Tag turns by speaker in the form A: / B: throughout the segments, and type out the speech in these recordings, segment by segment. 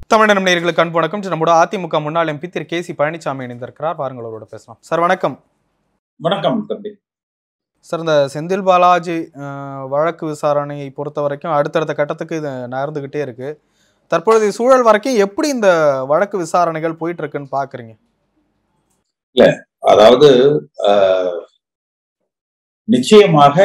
A: தமிழகம் நேயர்களுக்கு அன்பு வணக்கம் இன்று நம்மோட அதிமுக முன்னாள் MP Thiru K C Palanisamy இணைந்திருக்கிறார் வாருங்கள் அவரோட பேசலாம் சார் வணக்கம்
B: வணக்கம் தம்பி
A: சார் இந்த செந்தில் பாலாஜி அஹ், வழக்கு விசாரணையை பொறுத்த வரைக்கும் அடுத்தடுத்த கட்டத்துக்கு இது நகர்ந்துகிட்டே இருக்கு தற்பொழுது சூழல் வரைக்கும் எப்படி இந்த வழக்கு விசாரணைகள் போயிட்டு இருக்குன்னு பாக்குறீங்க
B: அதாவது ஆஹ், நிச்சயமாக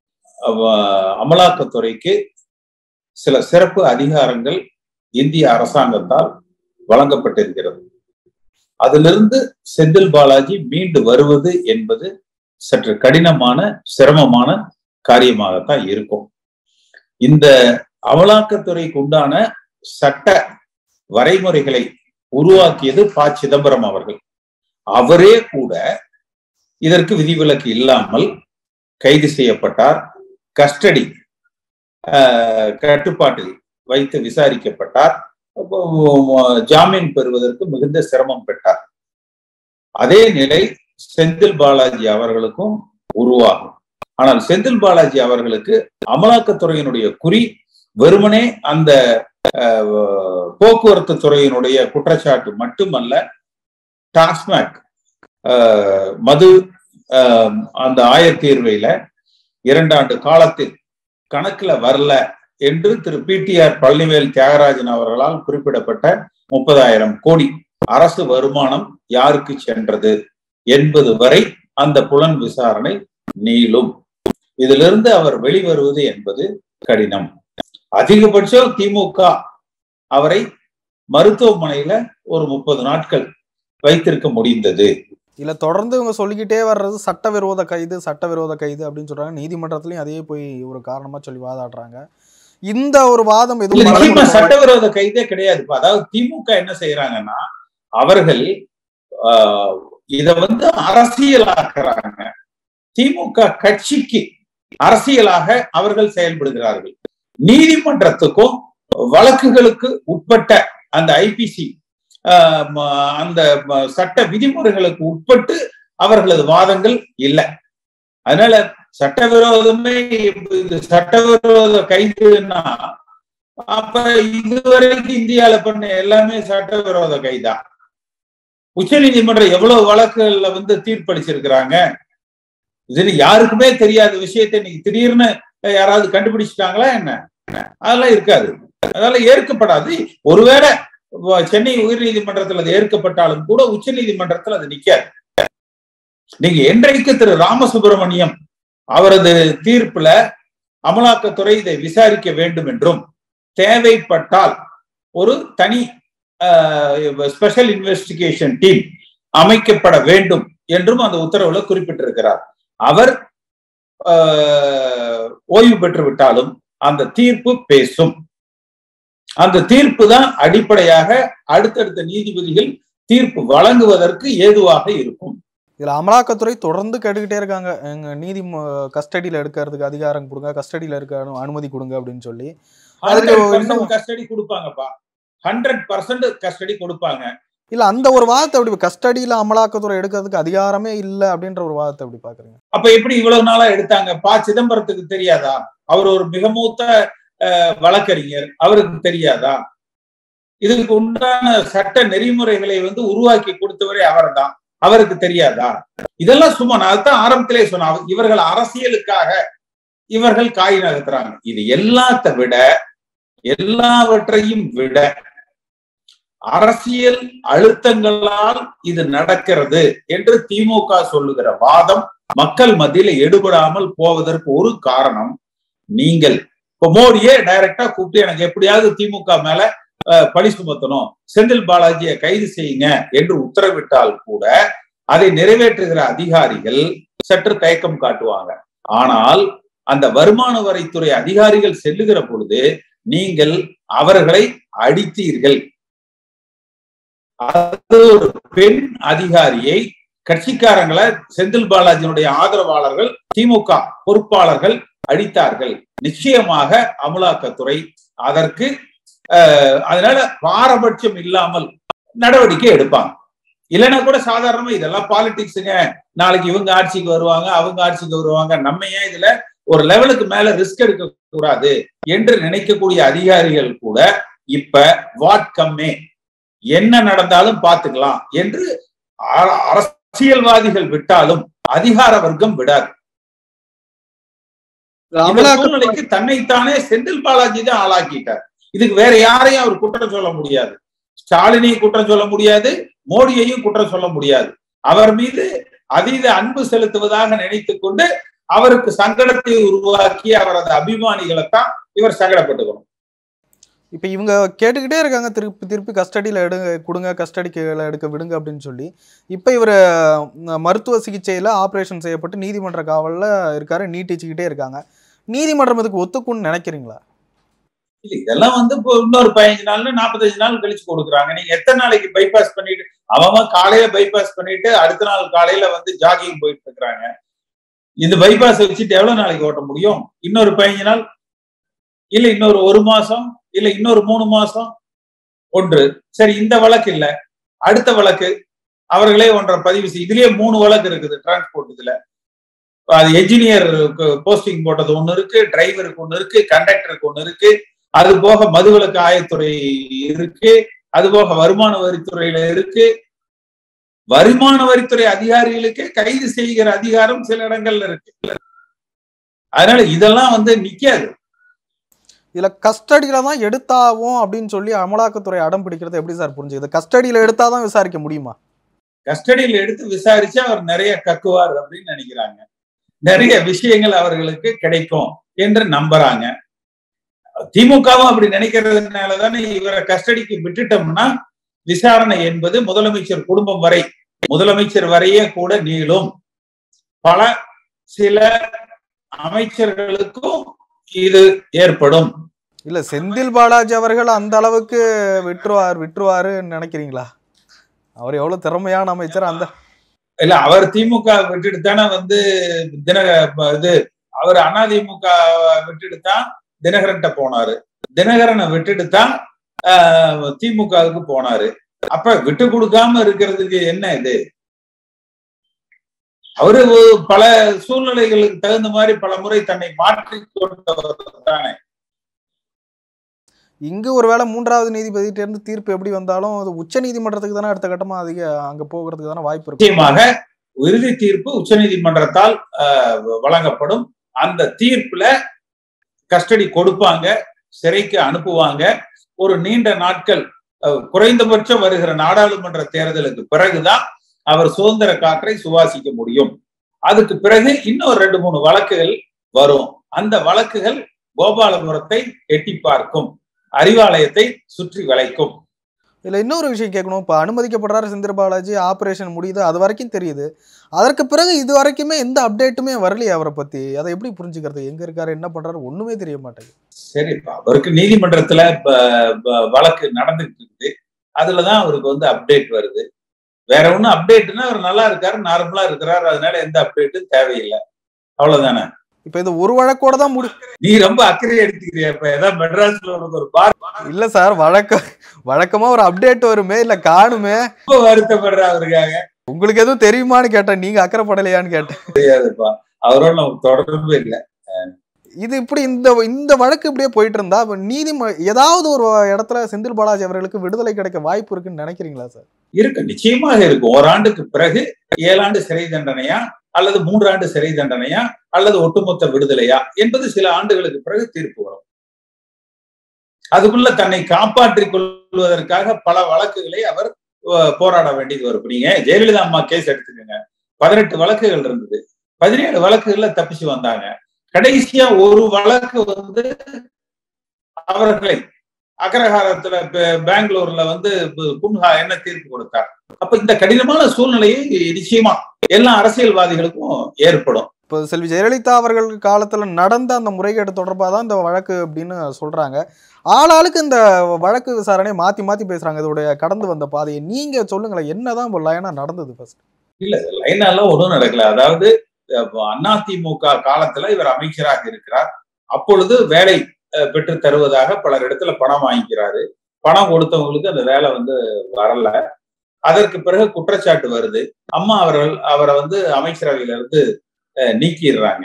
B: அவ- அமலாக்கத்துறைக்கு சில சிறப்பு அதிகாரங்கள் இந்திய அரசாங்கத்தால் வழங்கப்பட்டிருக்கிறது அதிலிருந்து செந்தில் பாலாஜி மீண்டு வருவது என்பது சற்று கடினமான சிரமமான காரியமாகத்தான் இருக்கும் இந்த அமலாக்கத்துறைக்கு உண்டான சட்ட வரைமுறைகளை உருவாக்கியது ப சிதம்பரம் அவர்கள் அவரே கூட இதற்கு விதிவிலக்கு இல்லாமல் கைது செய்யப்பட்டார் கஸ்டடி ஆஹ், கட்டுப்பாட்டில் வைத்து விசாரிக்கப்பட்டார் அப்போ, ஜாமீன் பெறுவதற்கு மிகுந்த சிரமம் பெற்றார் அதே நிலை செந்தில் பாலாஜி அவர்களுக்கும் உருவாகும் ஆனால் செந்தில் பாலாஜி அவர்களுக்கு அமலாக்கத்துறையினுடைய குறி வெறுமனே அந்த ஆஹ், போக்குவரத்து துறையினுடைய குற்றச்சாட்டு மட்டுமல்ல டாஸ்மாக் ஆஹ், மது ஆஹ், அந்த ஆயத்தீர்வையில இரண்டாண்டு காலத்தில் கணக்குல வரல என்று திரு பிடிஆர் பழனிவேல் தியாகராஜன் அவர்களால் குறிப்பிடப்பட்ட முப்பதாயிரம் கோடி அரசு வருமானம் யாருக்கு சென்றது என்பது வரை அந்த புலன் விசாரணை நீளும் இதிலிருந்து அவர் வெளிவருவது என்பது கடினம் அதிகபட்சம் திமுக அவரை மருத்துவமனையில ஒரு முப்பது நாட்கள் வைத்திருக்க முடிந்தது
A: இல்ல தொடர்ந்து இவங்க சொல்லிக்கிட்டே வர்றது சட்டவிரோத கைது சட்டவிரோத கைது அப்படின்னு சொல்றாங்க நீதிமன்றத்திலயும் அதையே போய் ஒரு காரணமா சொல்லி வாதாடுறாங்க இந்த ஒரு வாதம்
B: இல்ல,
A: எதுவும்
B: நிச்சயமா
A: பலன் கொடுக்குமா?
B: சட்டவிரோத கைதே கிடையாது இப்ப அதாவது திமுக என்ன செய்யறாங்கன்னா அவர்கள் ஆஹ், இத வந்து அரசியலாக்குறாங்க திமுக கட்சிக்கு அரசியலாக அவர்கள் செயல்படுகிறார்கள் நீதிமன்றத்துக்கும் வழக்குகளுக்கு உட்பட்ட அந்த ஐபிசி அந்த ம- சட்ட விதிமுறைகளுக்கு உட்பட்டு அவர்களது வாதங்கள் இல்லை அதனால சட்டவிரோதமே இப்ப இது சட்டவிரோத கைதுன்னா அப்ப இதுவரைக்கும் இந்தியால பண்ண எல்லாமே சட்டவிரோத கைதா உச்ச நீதிமன்றம் எவ்வளவு வழக்குகள்ல வந்து தீர்ப்பளிச்சிருக்கிறாங்க இதுன்னு யாருக்குமே தெரியாத விஷயத்தை இன்னைக்கு திடீர்னு யாராவது கண்டுபிடிச்சிட்டாங்களா என்ன அதெல்லாம் இருக்காது அதெல்லாம் ஏற்கப்படாது ஒருவேளை வ- சென்னை உயர்நீதிமன்றத்தில் அது ஏற்கப்பட்டாலும் கூட உச்ச நீதிமன்றத்தில் அது நிக்காது நீங்க என்றைக்கு திரு ராமசுப்பிரமணியம் அவரது தீர்ப்புல அமலாக்கத்துறை இதை விசாரிக்க வேண்டும் என்றும் தேவைப்பட்டால் ஒரு தனி ஸ்பெஷல் இன்வெஸ்டிகேஷன் டீம் அமைக்கப்பட வேண்டும் என்றும் அந்த உத்தரவுல குறிப்பிட்டிருக்கிறார் அவர் ஆஹ், ஓய்வு பெற்று விட்டாலும் அந்த தீர்ப்பு பேசும் அந்த தீர்ப்பு தான் அடிப்படையாக அடுத்தடுத்த நீதிபதிகள் தீர்ப்பு வழங்குவதற்கு ஏதுவாக இருக்கும்
A: இதுல அமலாக்கத்துறை தொடர்ந்து கேட்டுக்கிட்டே இருக்காங்க எங்க நீதி கஸ்டடியில எடுக்கிறதுக்கு அதிகாரம் கொடுங்க கஸ்டடியில இருக்க அனு- அனுமதி கொடுங்க அப்படின்னு சொல்லி அதுக்கு இன்னும்
B: கஸ்டடி கொடுப்பாங்கப்பா ஹண்ட்ரட் பர்சன்ட் கஸ்டடி கொடுப்பாங்க
A: இல்ல அந்த ஒரு வாதத்தை எப்படி கஸ்டடியில அமலாக்கத்துறை எடுக்கிறதுக்கு அதிகாரமே இல்ல அப்படின்ற ஒரு வாதத்தை எப்படி பாக்குறீங்க
B: அப்ப எப்படி இவ்வளவு நாளா எடுத்தாங்க பா சிதம்பரத்துக்கு தெரியாதா அவர் ஒரு மிக மூத்த அஹ், வழக்கறிஞர் அவருக்கு தெரியாதா இதுக்கு உண்டான சட்ட நெறிமுறைகளை வந்து உருவாக்கி கொடுத்தவரே அவர்தான் அவருக்கு தெரியாதா இதெல்லாம் சும்மா நான் அதுதான் ஆரம்பத்திலே சொன்னேன் அவ- இவர்கள் அரசியலுக்காக இவர்கள் காய் நகர்த்துறாங்க இது எல்லாத்த விட எல்லாவற்றையும் விட அரசியல் அழுத்தங்களால் இது நடக்கிறது என்று திமுக சொல்லுகிற வாதம் மக்கள் மத்தியில எடுபடாமல் போவதற்கு ஒரு காரணம் நீங்கள் இப்ப மோடியே டைரக்டா கூப்பிட்டு எனக்கு எப்படியாவது திமுக மேல அஹ், பழி சுமத்தணும் செந்தில் பாலாஜியை கைது செய்யுங்க என்று உத்தரவிட்டால் கூட அதை நிறைவேற்றுகிற அதிகாரிகள் சற்று தயக்கம் காட்டுவாங்க ஆனால் அந்த வருமான வரித்துறை அதிகாரிகள் செல்லுகிற பொழுது நீங்கள் அவர்களை அடித்தீர்கள் அது ஒரு பெண் அதிகாரியை கட்சிக்காரங்களை செந்தில் பாலாஜியினுடைய ஆதரவாளர்கள் திமுக பொறுப்பாளர்கள் அடித்தார்கள் நிச்சயமாக அமலாக்கத்துறை அதற்கு அஹ், அதனால பாரபட்சம் இல்லாமல் நடவடிக்கை எடுப்பாங்க இல்லைன்னா கூட சாதாரணமா இதெல்லாம் பாலிடிக்ஸுங்க நாளைக்கு இவங்க ஆட்சிக்கு வருவாங்க அவங்க ஆட்சிக்கு வருவாங்க நம்ம ஏன் இதுல ஒரு லெவலுக்கு மேல ரிஸ்க் எடுக்க கூடாது என்று நினைக்கக்கூடிய அதிகாரிகள் கூட இப்ப வாட் கம்மே என்ன நடந்தாலும் பார்த்துக்கலாம் என்று அ- அரசியல்வாதிகள் விட்டாலும் அதிகார வர்க்கம் விடாது இந்த
A: அமலாக்க
B: சூழ்நிலைக்கு தன்னைத்தானே செந்தில் பாலாஜி தான் ஆளாக்கிட்டார் இதுக்கு வேற யாரையும் அவர் குற்றம் சொல்ல முடியாது ஸ்டாலினையும் குற்றம் சொல்ல முடியாது மோடியையும் குற்றம் சொல்ல முடியாது அவர் மீது அதீத அன்பு செலுத்துவதாக நினைத்துக் கொண்டு அவருக்கு சங்கடத்தை உருவாக்கி அவரது அபிமானிகளைத்தான் இவர் சங்கடப்பட்டுக்கணும்
A: இப்போ இவங்க கேட்டுக்கிட்டே இருக்காங்க திருப்பி திருப்பி கஸ்டடியில் எடுங்க கொடுங்க கஸ்டடிக்கு எடுக்க விடுங்க அப்படின்னு சொல்லி இப்போ இவர் மருத்துவ சிகிச்சையில் ஆப்ரேஷன் செய்யப்பட்டு நீதிமன்ற காவலில் இருக்காரு நீட்டிச்சுக்கிட்டே இருக்காங்க நீதிமன்றம் இதுக்கு ஒத்துக்குன்னு நினைக்கிறீங்களா
B: இல்ல இதெல்லாம் வந்து இப்போ இன்னொரு பதினஞ்சு நாள்ல நாற்பத்தஞ்சு நாள் கழிச்சு கொடுக்குறாங்க நீங்க எத்தனை நாளைக்கு பைபாஸ் பண்ணிட்டு அவன் காலையில பைபாஸ் பண்ணிட்டு அடுத்த நாள் காலையில வந்து ஜாகிங் போயிட்டு இருக்கிறாங்க இந்த பைபாஸ் வச்சுட்டு எவ்வளவு நாளைக்கு ஓட்ட முடியும் இன்னொரு பதினஞ்சு நாள் இல்ல இன்னொரு ஒரு மாசம் இல்ல இன்னொரு மூணு மாசம் ஒன்று சரி இந்த வழக்கு இல்ல அடுத்த வழக்கு அவர்களே ஒன்றரை பதிவு செய் இதுலயே மூணு வழக்கு இருக்குது டிரான்ஸ்போர்ட் இதுல அது என்ஜினியர் போஸ்டிங் போட்டது ஒண்ணு இருக்கு டிரைவருக்கு ஒண்ணு இருக்கு கண்டக்டருக்கு ஒண்ணு இருக்கு அது போக மதுவிலக்கு ஆயத்துறை இருக்கு அது போக வருமான வரித்துறையில இருக்கு வருமான வரித்துறை அதிகாரிகளுக்கே கைது செய்கிற அதிகாரம் சில இடங்கள்ல இருக்கு அதனால இதெல்லாம் வந்து நிக்காது
A: இதில் கஸ்டடியில் தான் எடுத்தாவும் அப்படின்னு சொல்லி அமலாக்கத்துறை அடம் பிடிக்கிறது எப்படி சார் புரிஞ்சுக்குது கஸ்டடியில் எடுத்தால் தான் விசாரிக்க முடியுமா
B: கஸ்டடியில் எடுத்து விசாரிச்சு அவர் நிறைய கக்குவார் அப்படின்னு நினைக்கிறாங்க நிறைய விஷயங்கள் அவர்களுக்கு கிடைக்கும் என்று நம்புறாங்க திமுகவும் அப்படி நினைக்கிறதுனால தானே இவரை கஸ்டடிக்கு விட்டுட்டோம்னா விசாரணை என்பது முதலமைச்சர் குடும்பம் வரை முதலமைச்சர் வரையே கூட நீளும் பல சில அமைச்சர்களுக்கும் இது ஏற்படும்
A: இல்லை செந்தில் பாலாஜி அவர்கள் அந்த அளவுக்கு விட்டுருவார் விட்டுருவாருன்னு நினைக்கிறீங்களா அவர் எவ்வளோ திறமையான அமைச்சர் அந்த
B: இல்ல அவர் திமுக விட்டுட்டு தானே வந்து தினக இது அவர் அதிமுக விட்டுட்டு தான் தினகரன்ட்ட போனாரு தினகரனை விட்டுட்டு தான் திமுகவுக்கு போனாரு அப்ப விட்டு கொடுக்காம இருக்கிறதுக்கு என்ன இது அவரு பல சூழ்நிலைகளுக்கு தகுந்த மாதிரி பல முறை தன்னை மாற்றிக் கொண்டவர் தானே
A: இங்கு ஒருவேளை மூன்றாவது நீதிபதிகிட்ட இருந்து தீர்ப்பு எப்படி வந்தாலும் அது உச்ச நீதிமன்றத்துக்கு தானே அடுத்த கட்டமா அதிக அங்க போகிறதுக்கு தானே வாய்ப்பு இருக்கு
B: நிச்சயமாக இறுதி தீர்ப்பு உச்சநீதிமன்றத்தால் வழங்கப்படும் அந்த தீர்ப்புல கஸ்டடி கொடுப்பாங்க சிறைக்கு அனுப்புவாங்க ஒரு நீண்ட நாட்கள் குறைந்தபட்சம் வருகிற நாடாளுமன்ற தேர்தலுக்கு பிறகுதான் அவர் சுதந்திர காற்றை சுவாசிக்க முடியும் அதுக்கு பிறகு இன்னும் ரெண்டு மூணு வழக்குகள் வரும் அந்த வழக்குகள் கோபாலபுரத்தை எட்டி பார்க்கும் அறிவாலயத்தை சுற்றி வளைக்கும்
A: இதுல இன்னொரு விஷயம் கேட்கணும் இப்போ அனுமதிக்கப்படுறாரு செந்தில் பாலாஜி ஆப்ரேஷன் முடியுது அது வரைக்கும் தெரியுது அதற்கு பிறகு இது வரைக்குமே எந்த அப்டேட்டுமே வரலையே அவரை பத்தி அதை எப்படி புரிஞ்சுக்கிறது எங்க இருக்காரு என்ன பண்றாரு ஒண்ணுமே தெரிய மாட்டேங்குது
B: சரி அவருக்கு நீதிமன்றத்துல வழக்கு நடந்துட்டு இருக்குது அதுலதான் அவருக்கு வந்து அப்டேட் வருது வேற ஒண்ணும் அப்டேட்னா அவர் நல்லா இருக்காரு நார்மலா இருக்கிறாரு அதனால எந்த அப்டேட்டும் தேவையில்லை அவ்வளவுதானே
A: இப்ப இது ஒரு வழக்கோட தான் முடி
B: நீ ரொம்ப அக்கறை எடுத்துக்கிறிய இப்ப ஏதாவது மெட்ராஸ்ல உனக்கு ஒரு பார்
A: இல்ல சார் வழக்க வழக்கமா ஒரு அப்டேட் வருமே இல்ல காணுமே
B: ரொம்ப வருத்தப்படுற அவருக்காக
A: உங்களுக்கு எதுவும் தெரியுமான்னு கேட்டேன் நீங்க அக்கறைப்படலையான்னு கேட்டேன்
B: தெரியாதுப்பா அவரோட நமக்கு தொடர்பு இல்லை
A: இது இப்படி இந்த இந்த வழக்கு இப்படியே போயிட்டு இருந்தா இப்ப நீதிம ஏதாவது ஒரு இடத்துல செந்தில் பாலாஜி அவர்களுக்கு விடுதலை கிடைக்க வாய்ப்பு இருக்குன்னு நினைக்கிறீங்களா சார்
B: இருக்கு நிச்சயமாக இருக்கு ஓராண்டுக்கு பிறகு ஏழாண்டு சிறை தண்டனையா அல்லது மூன்றாண்டு சிறை தண்டனையா அல்லது ஒட்டுமொத்த விடுதலையா என்பது சில ஆண்டுகளுக்கு பிறகு தீர்ப்பு வரும் அதுக்குள்ள தன்னை காப்பாற்றிக் கொள்வதற்காக பல வழக்குகளை அவர் போராட வேண்டியது வரும் நீங்க ஜெயலலிதா அம்மா கேஸ் எடுத்துக்கோங்க பதினெட்டு வழக்குகள் இருந்தது பதினேழு வழக்குகள்ல தப்பிச்சு வந்தாங்க கடைசியா ஒரு வழக்கு வந்து அவர்களை அக்ரஹாரத்துல பெங்களூர்ல வந்து குன்ஹா என்ன தீர்ப்பு கொடுத்தார் அப்ப இந்த கடினமான சூழ்நிலையை நிச்சயமா எல்லா அரசியல்வாதிகளுக்கும் ஏற்படும்
A: இப்போ செல்வி ஜெயலலிதா அவர்கள் காலத்துல நடந்த அந்த முறைகேடு தொடர்பாக தான் இந்த வழக்கு அப்படின்னு சொல்றாங்க ஆளாளுக்கு இந்த வழக்கு விசாரணையை மாத்தி மாத்தி பேசுறாங்க இதோடைய கடந்து வந்த பாதையை நீங்க சொல்லுங்களேன் என்னதான் இப்போ லைனா நடந்தது ஃபர்ஸ்ட்
B: இல்ல லைனாலாம் ஒன்றும் நடக்கல அதாவது அதிமுக காலத்துல இவர் அமைச்சராக இருக்கிறார் அப்பொழுது வேலை பெற்று தருவதாக பலர் இடத்துல பணம் வாங்கிக்கிறாரு பணம் கொடுத்தவங்களுக்கு அந்த வேலை வந்து வரல அதற்கு பிறகு குற்றச்சாட்டு வருது அம்மா அவர்கள் அவரை வந்து அமைச்சரவையில இருந்து நீக்கிடுறாங்க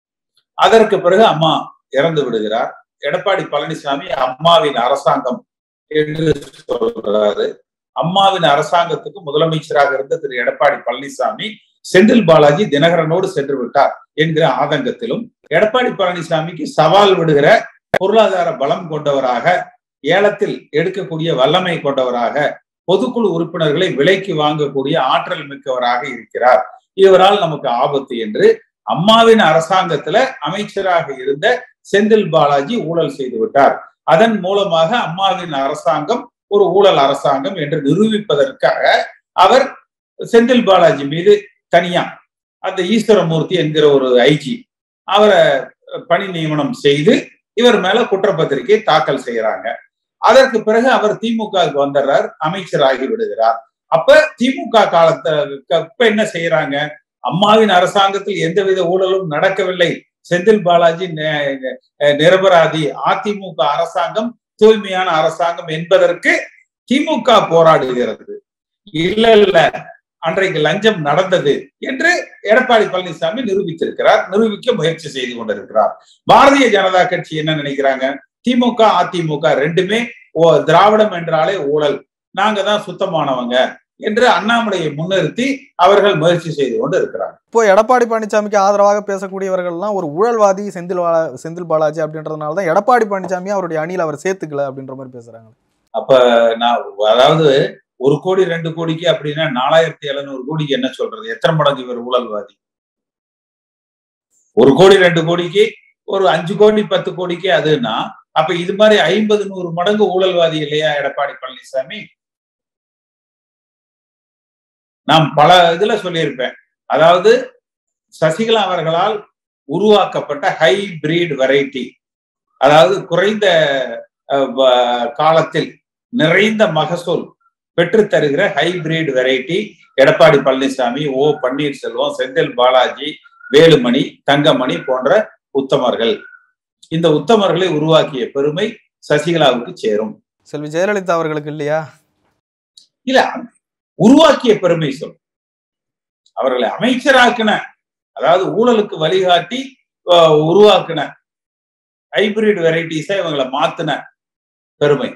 B: அதற்கு பிறகு அம்மா இறந்து விடுகிறார் எடப்பாடி பழனிசாமி அம்மாவின் அரசாங்கம் என்று சொல்றாரு அம்மாவின் அரசாங்கத்துக்கு முதலமைச்சராக இருந்த திரு எடப்பாடி பழனிசாமி செந்தில் பாலாஜி தினகரனோடு சென்று விட்டார் என்கிற ஆதங்கத்திலும் எடப்பாடி பழனிசாமிக்கு சவால் விடுகிற பொருளாதார பலம் கொண்டவராக ஏலத்தில் எடுக்கக்கூடிய வல்லமை கொண்டவராக பொதுக்குழு உறுப்பினர்களை விலைக்கு வாங்கக்கூடிய ஆற்றல் மிக்கவராக இருக்கிறார் இவரால் நமக்கு ஆபத்து என்று அம்மாவின் அரசாங்கத்துல அமைச்சராக இருந்த செந்தில் பாலாஜி ஊழல் செய்து விட்டார் அதன் மூலமாக அம்மாவின் அரசாங்கம் ஒரு ஊழல் அரசாங்கம் என்று நிரூபிப்பதற்காக அவர் செந்தில் பாலாஜி மீது தனியா அந்த ஈஸ்வரமூர்த்தி என்கிற ஒரு ஐஜி அவரை பணி நியமனம் செய்து இவர் மேல குற்றப்பத்திரிகை தாக்கல் செய்யறாங்க அதற்கு பிறகு அவர் திமுகவுக்கு வந்துடுறார் அமைச்சராகி விடுகிறார் அப்ப திமுக காலத்துல இப்ப என்ன செய்யறாங்க அம்மாவின் அரசாங்கத்தில் எந்தவித ஊழலும் நடக்கவில்லை செந்தில் பாலாஜி நிரபராதி அதிமுக அரசாங்கம் தூய்மையான அரசாங்கம் என்பதற்கு திமுக போராடுகிறது இல்ல இல்ல அன்றைக்கு லஞ்சம் நடந்தது என்று எடப்பாடி பழனிசாமி நிரூபித்திருக்கிறார் நிரூபிக்க முயற்சி செய்து கொண்டிருக்கிறார் பாரதிய ஜனதா கட்சி என்ன நினைக்கிறாங்க திமுக அதிமுக ரெண்டுமே திராவிடம் என்றாலே ஊழல் நாங்க தான் சுத்தமானவங்க என்று அண்ணாமலையை முன்னிறுத்தி அவர்கள் முயற்சி செய்து கொண்டு இருக்கிறார்
A: இப்போ எடப்பாடி பழனிசாமிக்கு ஆதரவாக பேசக்கூடியவர்கள்லாம் ஒரு ஊழல்வாதி செந்தில் பாலா செந்தில் பாலாஜி அப்படின்றதுனால தான் எடப்பாடி பழனிசாமி அவருடைய அணியில் அவர் சேர்த்துக்கல அப்படின்ற மாதிரி பேசுறாங்க
B: அப்ப நான் அதாவது ஒரு கோடி ரெண்டு கோடிக்கு அப்படின்னா நாலாயிரத்தி எழுநூறு கோடிக்கு என்ன சொல்றது எத்தனை மடங்கு இவர் ஊழல்வாதி ஒரு கோடி ரெண்டு கோடிக்கு ஒரு அஞ்சு கோடி பத்து கோடிக்கு அதுன்னா அப்ப இது மாதிரி ஐம்பது நூறு மடங்கு ஊழல்வாதி இல்லையா எடப்பாடி பழனிசாமி நான் பல இதுல சொல்லியிருப்பேன் அதாவது சசிகலா அவர்களால் உருவாக்கப்பட்ட ஹை பிரீட் வெரைட்டி அதாவது குறைந்த காலத்தில் நிறைந்த மகசூல் பெற்று தருகிற hybrid variety Edappadi Palanisamy O Panneerselvam Senthil Balaji Velumani Thangamani போன்ற உத்தமர்கள் இந்த உத்தமர்களை உருவாக்கிய பெருமை சசிகலாவுக்கு சேரும்
A: செல்வி ஜெயலலிதா அவர்களுக்கு இல்லையா
B: இல்ல உருவாக்கிய பெருமை சொல் அவர்களை அமைச்சராக்கின அதாவது ஊழலுக்கு வழிகாட்டி உருவாக்கின ஹைபிரிட் வெரைட்டிஸை இவங்களை மாத்தின பெருமை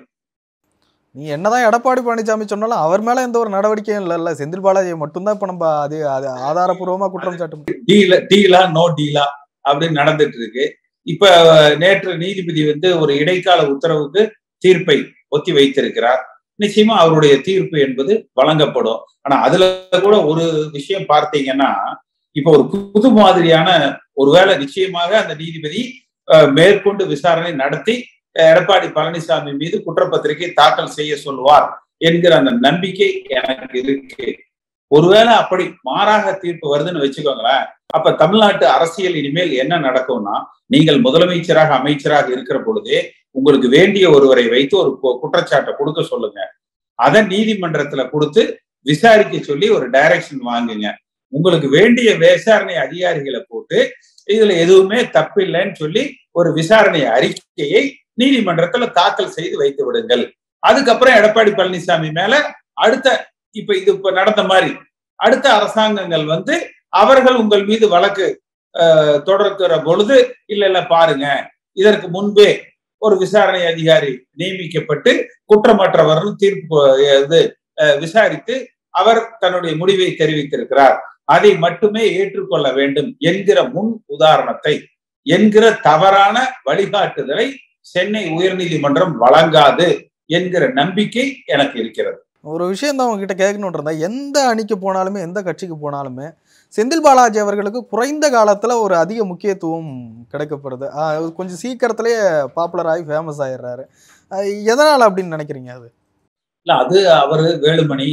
A: நீ என்னதான் எடப்பாடி பழனிசாமி சொன்னாலும் அவர் மேல எந்த ஒரு நடவடிக்கையும் இல்ல இல்ல செந்தில் பாலாஜியை மட்டும்தான் இப்ப நம்ம அது அது ஆதாரபூர்வமா குற்றம் சாட்ட
B: டீல டீலா நோ டீலா அப்படின்னு நடந்துட்டு இருக்கு இப்ப நேற்று நீதிபதி வந்து ஒரு இடைக்கால உத்தரவுக்கு தீர்ப்பை ஒத்தி வைத்திருக்கிறார் நிச்சயமா அவருடைய தீர்ப்பு என்பது வழங்கப்படும் ஆனா அதுல கூட ஒரு விஷயம் பார்த்தீங்கன்னா இப்ப ஒரு புது மாதிரியான ஒருவேளை நிச்சயமாக அந்த நீதிபதி மேற்கொண்டு விசாரணை நடத்தி எடப்பாடி பழனிசாமி மீது குற்றப்பத்திரிகை தாக்கல் செய்ய சொல்லுவார் என்கிற அந்த நம்பிக்கை எனக்கு இருக்கு ஒருவேளை அப்படி மாறாக தீர்ப்பு வருதுன்னு வச்சுக்கோங்களேன் அப்ப தமிழ்நாட்டு அரசியல் இனிமேல் என்ன நடக்கும்னா நீங்கள் முதலமைச்சராக அமைச்சராக இருக்கிற பொழுதே உங்களுக்கு வேண்டிய ஒருவரை வைத்து ஒரு குற்றச்சாட்டை கொடுக்க சொல்லுங்க அதை நீதிமன்றத்துல கொடுத்து விசாரிக்க சொல்லி ஒரு டைரக்ஷன் வாங்குங்க உங்களுக்கு வேண்டிய விசாரணை அதிகாரிகளை போட்டு இதுல எதுவுமே தப்பில்லைன்னு சொல்லி ஒரு விசாரணை அறிக்கையை நீதிமன்றத்துல தாக்கல் செய்து வைத்து விடுங்கள் அதுக்கப்புறம் எடப்பாடி பழனிசாமி மேல அடுத்த இப்ப இது இப்ப நடந்த மாதிரி அடுத்த அரசாங்கங்கள் வந்து அவர்கள் உங்கள் மீது வழக்கு தொடர்கிற பொழுது இல்ல இல்ல பாருங்க இதற்கு முன்பே ஒரு விசாரணை அதிகாரி நியமிக்கப்பட்டு குற்றமற்றவர் தீர்ப்பு இது விசாரித்து அவர் தன்னுடைய முடிவை தெரிவித்திருக்கிறார் அதை மட்டுமே ஏற்றுக்கொள்ள வேண்டும் என்கிற முன் உதாரணத்தை என்கிற தவறான வழிகாட்டுதலை சென்னை உயர்நீதிமன்றம் வழங்காது என்கிற நம்பிக்கை எனக்கு இருக்கிறது
A: ஒரு விஷயம் தான் உங்ககிட்ட கேட்கணும்னு இருந்தா எந்த அணிக்கு போனாலுமே எந்த கட்சிக்கு போனாலுமே செந்தில் பாலாஜி அவர்களுக்கு குறைந்த காலத்துல ஒரு அதிக முக்கியத்துவம் கிடைக்கப்படுது கொஞ்சம் சீக்கிரத்திலேயே பாப்புலர் ஆகி ஃபேமஸ் ஆயிடுறாரு எதனால அப்படின்னு நினைக்கிறீங்க அது
B: இல்ல அது அவரு வேலுமணி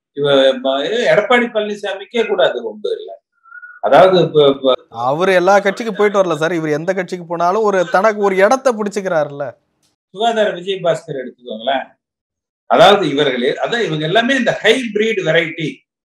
B: எடப்பாடி பழனிசாமிக்கே கூட அது ரொம்ப இல்லை அதாவது
A: அவர் எல்லா கட்சிக்கும் போயிட்டு வரல சார் இவர் எந்த கட்சிக்கு போனாலும் ஒரு தனக்கு ஒரு இடத்த பிடிச்சுக்கிறாருல்ல
B: சுகாதார விஜயபாஸ்கர் எடுத்துக்கோங்களேன் அதாவது இவர்களே அதான் இவங்க எல்லாமே இந்த ஹை பிரீட் வெரைட்டி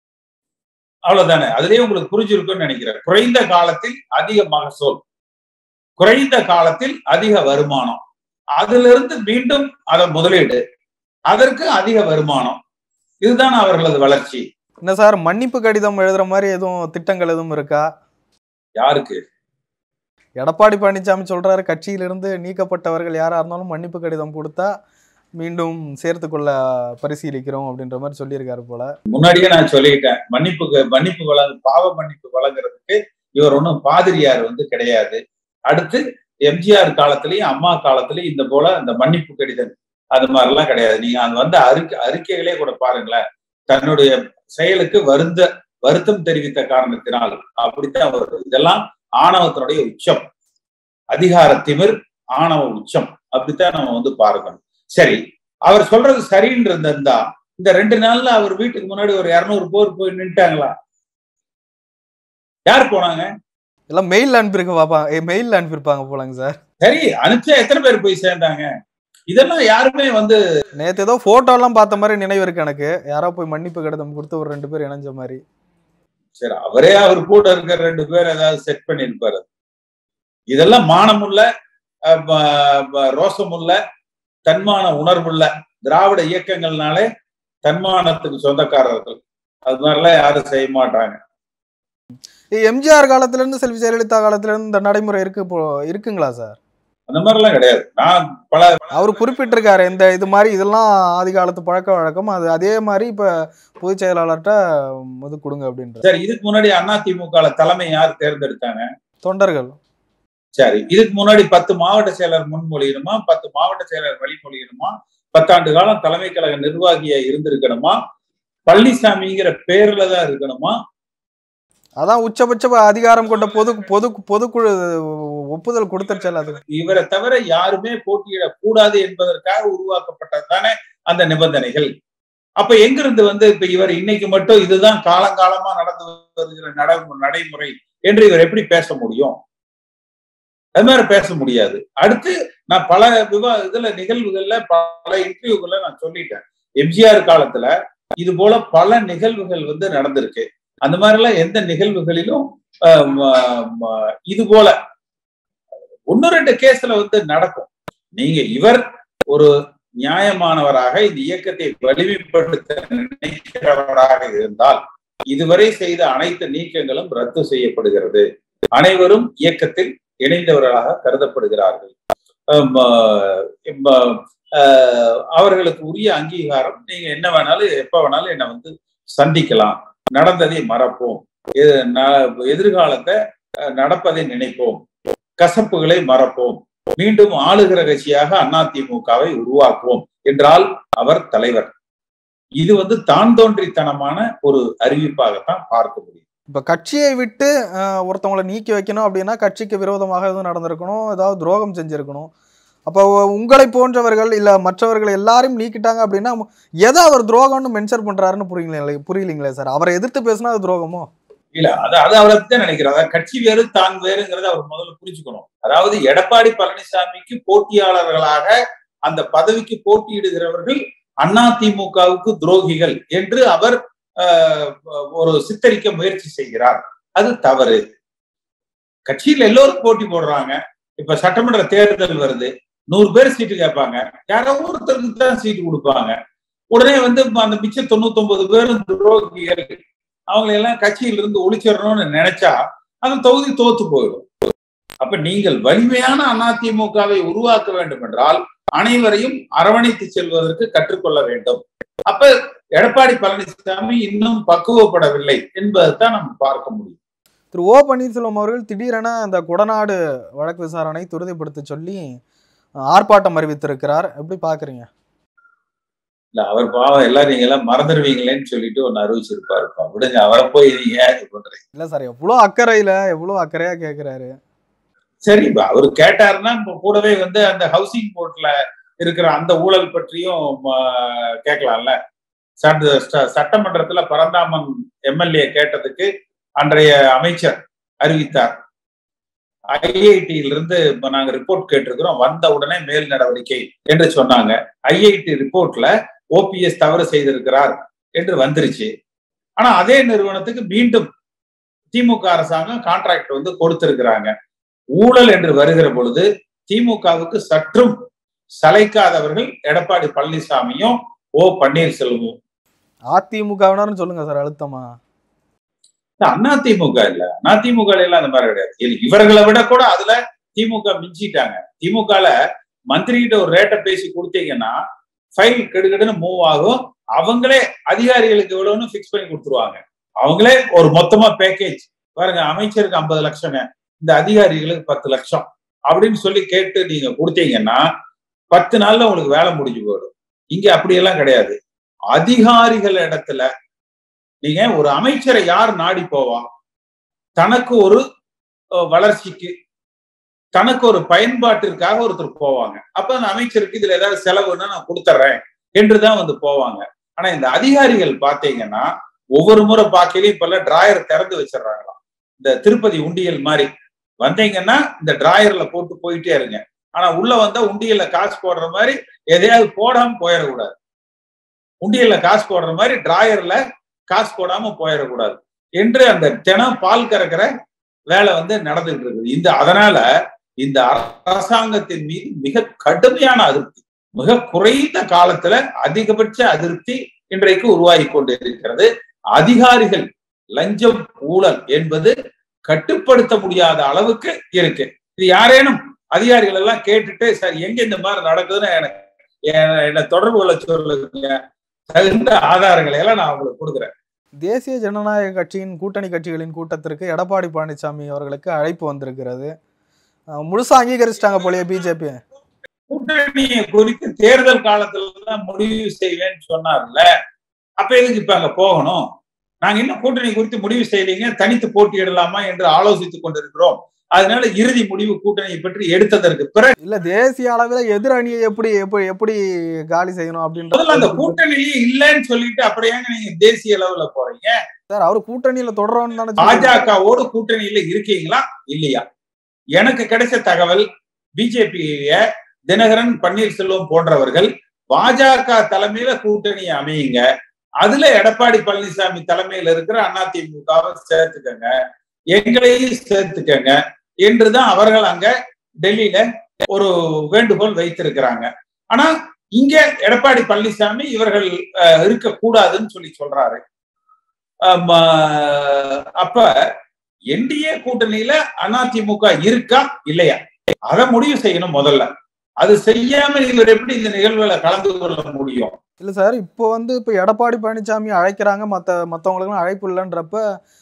B: அவ்வளவுதானே அதுலயே உங்களுக்கு புரிஞ்சிருக்கும்னு நினைக்கிறேன் குறைந்த காலத்தில் அதிக மகசூல் குறைந்த காலத்தில் அதிக வருமானம் அதுல இருந்து மீண்டும் அதன் முதலீடு அதற்கு அதிக வருமானம் இதுதான் அவர்களது வளர்ச்சி
A: என்ன சார் மன்னிப்பு கடிதம் எழுதுற மாதிரி எதுவும் திட்டங்கள் எதுவும் இருக்கா
B: யாருக்கு
A: எடப்பாடி பழனிசாமி சொல்றாரு கட்சியிலிருந்து நீக்கப்பட்டவர்கள் யாரா இருந்தாலும் மன்னிப்பு கடிதம் கொடுத்தா மீண்டும் சேர்த்துக்கொள்ள பரிசீலிக்கிறோம் அப்படின்ற மாதிரி சொல்லியிருக்காரு போல
B: முன்னாடியே நான் சொல்லிட்டேன் மன்னிப்புக்கு மன்னிப்பு வழங்கு பாவ மன்னிப்பு வழங்குறதுக்கு இவர் ஒன்றும் பாதிரியார் வந்து கிடையாது அடுத்து எம்ஜிஆர் காலத்திலயும் அம்மா காலத்திலயும் இந்த போல அந்த மன்னிப்பு கடிதம் அது மாதிரிலாம் கிடையாது நீங்க அந்த வந்த அறிக்கை அறிக்கைகளே கூட பாருங்களேன் தன்னுடைய செயலுக்கு வருந்த வருத்தம் தெரிவித்த காரணத்தினால் அப்படித்தான் வருது இதெல்லாம் ஆணவத்தினுடைய உச்சம் அதிகார திமிர் ஆணவ உச்சம் அப்படித்தான் நம்ம வந்து பார்க்கணும் சரி அவர் சொல்றது சரின்னு இருந்தா இந்த ரெண்டு நாள்ல அவர் வீட்டுக்கு முன்னாடி ஒரு இருநூறு பேர் போய் நின்ட்டாங்களா யார் போனாங்க
A: எல்லாம் மெயில் அனுப்பியிருக்க பாப்பாங்க மெயில் அனுப்பியிருப்பாங்க போலங்க சார்
B: சரி அனுப்பிச்சா எத்தனை பேர் போய் சேர்ந்தாங்க இதெல்லாம் யாருமே வந்து
A: நேத்து ஏதோ போட்டோ எல்லாம் பார்த்த மாதிரி நினைவு இருக்கு எனக்கு யாரோ போய் மன்னிப்பு கடிதம் கொடுத்து ஒரு ரெண்டு பேர் இணைஞ்ச மாதிரி
B: சரி அவரே அவர் கூட இருக்கிற ரெண்டு பேர் ஏதாவது செட் பண்ணிருப்பாரு இதெல்லாம் மானமுள்ள அஹ், ப- ப- ரோசமுள்ள தன்மான உணர்வுள்ள திராவிட இயக்கங்கள்னாலே தன்மானத்துக்கு சொந்தக்காரர்கள் அது மாதிரிலாம் யாரும் செய்ய மாட்டாங்க
A: எம்ஜிஆர் காலத்துல இருந்து செல்வி ஜெயலலிதா காலத்துல இருந்து இந்த நடைமுறை இருக்கு இப்போ இருக்குங்களா சார்
B: அந்த மாதிரிலாம் கிடையாது நான் பல
A: அவர் குறிப்பிட்டிருக்காரு இந்த இது மாதிரி இதெல்லாம் ஆதி காலத்து பழக்க வழக்கம் அது அதே மாதிரி இப்ப பொதுச் செயலாளர்கிட்ட இது கொடுங்க அப்படின்ற
B: சரி இதுக்கு முன்னாடி அதிமுக தலைமை யார் தேர்ந்தெடுத்தாங்க
A: தொண்டர்கள்
B: சரி இதுக்கு முன்னாடி பத்து மாவட்ட செயலர் முன்மொழியணுமா பத்து மாவட்ட செயலர் வழிமொழியணுமா பத்தாண்டு காலம் தலைமை கழக நிர்வாகியா இருந்திருக்கணுமா பழனிசாமிங்கிற பேர்ல தான் இருக்கணுமா
A: அதான் உச்சபட்ச அதிகாரம் கொண்ட பொது பொது பொதுக்குழு ஒப்புதல் கொடுத்துருச்சல அது
B: இவரை தவிர யாருமே போட்டியிடக் கூடாது என்பதற்காக உருவாக்கப்பட்டது தானே அந்த நிபந்தனைகள் அப்ப எங்கிருந்து வந்து இப்ப இவர் இன்னைக்கு மட்டும் இதுதான் காலங்காலமா நடந்து வருகிற நட- நடைமுறை என்று இவர் எப்படி பேச முடியும் அது மாதிரி பேச முடியாது அடுத்து நான் பல விவா இதுல நிகழ்வுகள்ல பல இன்டர்வியூகள்ல நான் சொல்லிட்டேன் எம்ஜிஆர் காலத்துல இது போல பல நிகழ்வுகள் வந்து நடந்திருக்கு அந்த மாதிரி எல்லாம் எந்த நிகழ்வுகளிலும் ஆஹ் ம- ம- இது போல ஒன்னு ரெண்டு கேஸ்ல வந்து நடக்கும் நீங்க இவர் ஒரு நியாயமானவராக இந்த இயக்கத்தை வலிமைப்படுத்த நினைக்கிறவராக இருந்தால் இதுவரை செய்த அனைத்து நீக்கங்களும் ரத்து செய்யப்படுகிறது அனைவரும் இயக்கத்தில் இணைந்தவர்களாக கருதப்படுகிறார்கள் ஆம், ஆஹ் இப்ப, ஆஹ், அவர்களுக்கு உரிய அங்கீகாரம் நீங்க என்ன வேணாலும் எப்ப வேணாலும் என்னை வந்து சந்திக்கலாம் நடந்ததை மறப்போம் எ- ந- எதிர்காலத்தை அஹ், நடப்பதை நினைப்போம் கசப்புகளை மறப்போம் மீண்டும் ஆளுகிற கட்சியாக அதிமுகவை உருவாக்குவோம் என்றால் அவர் தலைவர் இது வந்து தான் தோன்றித்தனமான ஒரு அறிவிப்பாகத்தான் பார்க்க முடியும்
A: இப்ப கட்சியை விட்டு அஹ், ஒருத்தவங்களை நீக்கி வைக்கணும் அப்படின்னா கட்சிக்கு விரோதமாக எதுவும் நடந்திருக்கணும் ஏதாவது துரோகம் செஞ்சிருக்கணும் அப்போ உ- உங்களை போன்றவர்கள் இல்ல மற்றவர்கள் எல்லாரையும் நீக்கிட்டாங்க அப்படின்னா எதை அவர் துரோகம்னு மென்ஷன் பண்றாருன்னு புரியல புரியலீங்களே சார் அவரை எதிர்த்து பேசினா அது துரோகமோ
B: இல்ல அது அது அவரை பத்தி தான் நினைக்கிறேன் அதாவது கட்சி வேறு தான் வேறுங்கிறத அவர் முதல்ல புரிஞ்சுக்கணும் அதாவது எடப்பாடி பழனிசாமிக்கு போட்டியாளர்களாக அந்த பதவிக்கு போட்டியிடுகிறவர்கள் அதிமுகவுக்கு துரோகிகள் என்று அவர் ஆஹ், ஒரு சித்தரிக்க முயற்சி செய்கிறார் அது தவறு கட்சியில் எல்லோரும் போட்டி போடுறாங்க இப்ப சட்டமன்ற தேர்தல் வருது நூறு பேர் சீட்டு கேட்பாங்க யாரோ ஒருத்தருக்கு தான் சீட்டு கொடுப்பாங்க உடனே வந்து அந்த மிச்ச தொண்ணூத்தி ஒன்பது பேரும் துரோகிகள் அவங்களை எல்லாம் கட்சியிலிருந்து ஒழிச்சிடணும்னு நினைச்சா அந்த தொகுதி தோத்து போயிடும் அப்ப நீங்கள் வலிமையான அதிமுகவை உருவாக்க வேண்டும் என்றால் அனைவரையும் அரவணைத்து செல்வதற்கு கற்றுக்கொள்ள வேண்டும் அப்ப எடப்பாடி பழனிசாமி இன்னும் பக்குவப்படவில்லை என்பதைத்தான் நம்ம பார்க்க முடியும்
A: திரு ஓ பன்னீர்செல்வம் அவர்கள் திடீரென அந்த கொடநாடு வழக்கு விசாரணை துரிதப்படுத்த சொல்லி அஹ், ஆர்ப்பாட்டம் அறிவித்திருக்கிறார் எப்படி பாக்குறீங்க
B: இல்ல அவர் பாவம் எல்லாம் நீங்க எல்லாம் மறந்துடுவீங்களேன்னு சொல்லிட்டு ஒன்னு அறிவிச்சிருப்பாருப்பா விடுங்க அவரை போய் நீங்க ஏன் இது பண்றீங்க
A: இல்ல சார் எவ்வளோ அக்கறையில எவ்வளோ அக்கறையா கேக்குறாரு
B: சரி இப்ப அவர் கேட்டாருன்னா இப்ப கூடவே வந்து அந்த ஹவுசிங் போர்ட்ல இருக்கிற அந்த ஊழல் பற்றியும் ஆஹ், கேட்கலாம்ல சட்ட ச- சட்டமன்றத்துல பரந்தாமன் எம்எல்ஏ கேட்டதுக்கு அன்றைய அமைச்சர் அறிவித்தார் ஐஐடியில இருந்து இப்ப நாங்க ரிப்போர்ட் கேட்டிருக்கிறோம் வந்த உடனே மேல் நடவடிக்கை என்று சொன்னாங்க ஐஐடி ரிப்போர்ட்ல ஓபிஎஸ் தவறு செய்திருக்கிறார் என்று வந்துருச்சு ஆனா அதே நிறுவனத்துக்கு மீண்டும் திமுக அரசாங்கம் கான்ட்ராக்ட் வந்து கொடுத்திருக்கிறாங்க ஊழல் என்று வருகிற பொழுது திமுகவுக்கு சற்றும் சளைக்காதவர்கள் எடப்பாடி பழனிசாமியும் ஓ பன்னீர்செல்வமும்
A: அதிமுகவினர்னு சொல்லுங்க சார் அழுத்தமா
B: அதிமுக இல்ல அதிமுக எல்லாம் அந்த மாதிரி கிடையாது இது இவர்களை விட கூட அதுல திமுக மிஞ்சிட்டாங்க திமுகல மந்திரி கிட்ட ஒரு ரேட்டை பேசி கொடுத்தீங்கன்னா ஃபைல் கெடுகெடுன்னு மூவ் ஆகும் அவங்களே அதிகாரிகளுக்கு எவ்வளவுன்னு ஃபிக்ஸ் பண்ணி கொடுத்துருவாங்க அவங்களே ஒரு மொத்தமா பேக்கேஜ் பாருங்க அமைச்சருக்கு ஐம்பது லட்சங்க இந்த அதிகாரிகளுக்கு பத்து லட்சம் அப்படின்னு சொல்லி கேட்டு நீங்க கொடுத்தீங்கன்னா பத்து நாள்ல உங்களுக்கு வேலை முடிஞ்சு போயிடும் இங்க அப்படியெல்லாம் கிடையாது அதிகாரிகள் இடத்துல நீங்க ஒரு அமைச்சரை யார் நாடி போவா தனக்கு ஒரு அஹ், வளர்ச்சிக்கு தனக்கு ஒரு பயன்பாட்டிற்காக ஒருத்தர் போவாங்க அப்ப அந்த அமைச்சருக்கு இதுல ஏதாவது செலவுன்னா நான் கொடுத்துட்றேன் என்றுதான் வந்து போவாங்க ஆனா இந்த அதிகாரிகள் பாத்தீங்கன்னா ஒவ்வொரு முறை பார்க்கலையும் இப்ப டிராயர் திறந்து வச்சிடுறாங்களாம் இந்த திருப்பதி உண்டியல் மாதிரி வந்தீங்கன்னா இந்த டிராயர்ல போட்டு போயிட்டே இருங்க ஆனா உள்ள வந்தா உண்டியல்ல காசு போடுற மாதிரி எதையாவது போடாம போயிடக்கூடாது உண்டியல்ல காசு போடுற மாதிரி டிராயர்ல காசு போடாம போயிடக்கூடாது என்று அந்த தினம் பால் கறக்கிற வேலை வந்து நடந்துகிட்டு இருக்குது இந்த அதனால இந்த அரசாங்கத்தின் மீது மிக கடுமையான அதிருப்தி மிக குறைந்த காலத்துல அதிகபட்ச அதிருப்தி இன்றைக்கு உருவாகி கொண்டு இருக்கிறது அதிகாரிகள் லஞ்சம் ஊழல் என்பது கட்டுப்படுத்த முடியாத அளவுக்கு இருக்கு இது யாரேனும் அதிகாரிகள் எல்லாம் கேட்டுட்டு சார் எங்க இந்த மாதிரி நடக்குதுன்னு எனக்கு எ- என்னை தொடர்பு கொள்ள சொல்லுங்க தகுந்த ஆதாரங்களை எல்லாம் நான் உங்களுக்கு கொடுக்குறேன்
A: தேசிய ஜனநாயக கட்சியின் கூட்டணி கட்சிகளின் கூட்டத்திற்கு எடப்பாடி பழனிசாமி அவர்களுக்கு அழைப்பு வந்திருக்கிறது அஹ் முழுசா அங்கீகரிச்சிட்டாங்க போலயே பிஜேபி
B: கூட்டணியை குறித்து தேர்தல் காலத்துல தான் முடிவு செய்வேன்னு சொன்னார்ல அப்ப எதுக்கு இப்ப அங்க போகணும் நாங்க இன்னும் கூட்டணி குறித்து முடிவு செய்யலீங்க தனித்து போட்டியிடலாமா என்று ஆலோசித்துக் கொண்டிருக்கிறோம் அதனால இறுதி முடிவு கூட்டணியை பற்றி எடுத்ததற்கு பிறகு
A: இல்ல தேசிய அளவுல எதிர் அணியை எப்படி எப்படி எப்படி காலி செய்யணும்
B: முதல்ல அந்த
A: அப்படின்ற
B: கூட்டணியே இல்லைன்னு சொல்லிட்டு அப்படியாங்க நீங்க தேசிய அளவுல போறீங்க
A: சார் அவர் கூட்டணியில தொடரோன்னு தானே
B: பாஜகவோடு கூட்டணியில இருக்கீங்களா இல்லையா எனக்கு கிடைச்ச தகவல் பிஜேபிய தினகரன் பன்னீர்செல்வம் போன்றவர்கள் பாஜக தலைமையில கூட்டணி அமையுங்க அதுல எடப்பாடி பழனிசாமி தலைமையில இருக்கிற அதிமுகவை சேர்த்துக்கங்க எங்களையும் சேர்த்துக்கங்க என்றுதான் அவர்கள் அங்க டெல்லியில ஒரு வேண்டுகோள் வைத்திருக்கிறாங்க ஆனா இங்க எடப்பாடி பழனிசாமி இவர்கள் அஹ், இருக்கக்கூடாதுன்னு சொல்லி சொல்றாரு ஆம், ஆஹ், அப்ப என்டிஏ கூட்டணியில அதிமுக இருக்கா இல்லையா அதை முடிவு செய்யணும் முதல்ல அது செய்யாம இவர் எப்படி இந்த நிகழ்வுல கலந்து கொள்ள முடியும்
A: இல்ல சார் இப்போ வந்து இப்போ எடப்பாடி பழனிசாமி அழைக்கிறாங்க மத்த மத்தவங்களுக்குலாம் அழைப்பு இல்லைன்றப்ப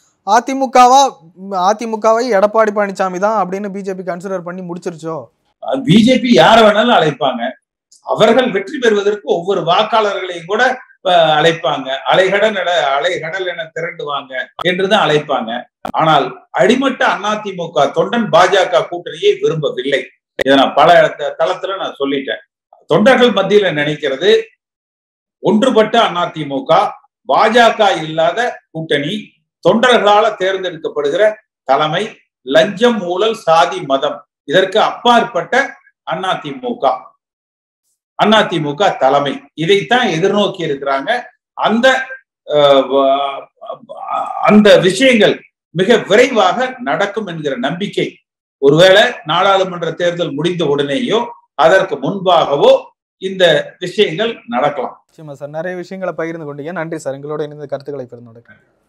A: அதிமுகவா ம், அதிமுகவை எடப்பாடி பழனிசாமி தான் அப்படின்னு பிஜேபி கன்சிடர் பண்ணி முடிச்சிருச்சோ
B: பிஜேபி யார வேணாலும் அழைப்பாங்க அவர்கள் வெற்றி பெறுவதற்கு ஒவ்வொரு வாக்காளர்களையும் கூட அஹ், அழைப்பாங்க அலைகடல் என அலைகடல் என திரண்டுவாங்க என்றுதான் அழைப்பாங்க ஆனால் அடிமட்ட அதிமுக தொண்டன் பாஜக கூட்டணியை விரும்பவில்லை இதை நான் பல த- தளத்துல நான் சொல்லிட்டேன் தொண்டர்கள் மத்தியில நினைக்கிறது ஒன்றுபட்ட அதிமுக பாஜக இல்லாத கூட்டணி தொண்டர்களால தேர்ந்தெடுக்கப்படுகிற தலைமை லஞ்சம் ஊழல் சாதி மதம் இதற்கு அப்பாற்பட்ட அதிமுக அதிமுக தலைமை இதைத்தான் எதிர்நோக்கி இருக்கிறாங்க அந்த அஹ், வ- அந்த விஷயங்கள் மிக விரைவாக நடக்கும் என்கிற நம்பிக்கை ஒருவேளை நாடாளுமன்ற தேர்தல் முடிந்த உடனேயோ அதற்கு முன்பாகவோ இந்த விஷயங்கள் நடக்கலாம்
A: நிச்சயமா சார் நிறைய விஷயங்களை பகிர்ந்து கொண்டீங்க நன்றி சார் எங்களோட இணைந்த கருத்துக்களை பகிர்ந்து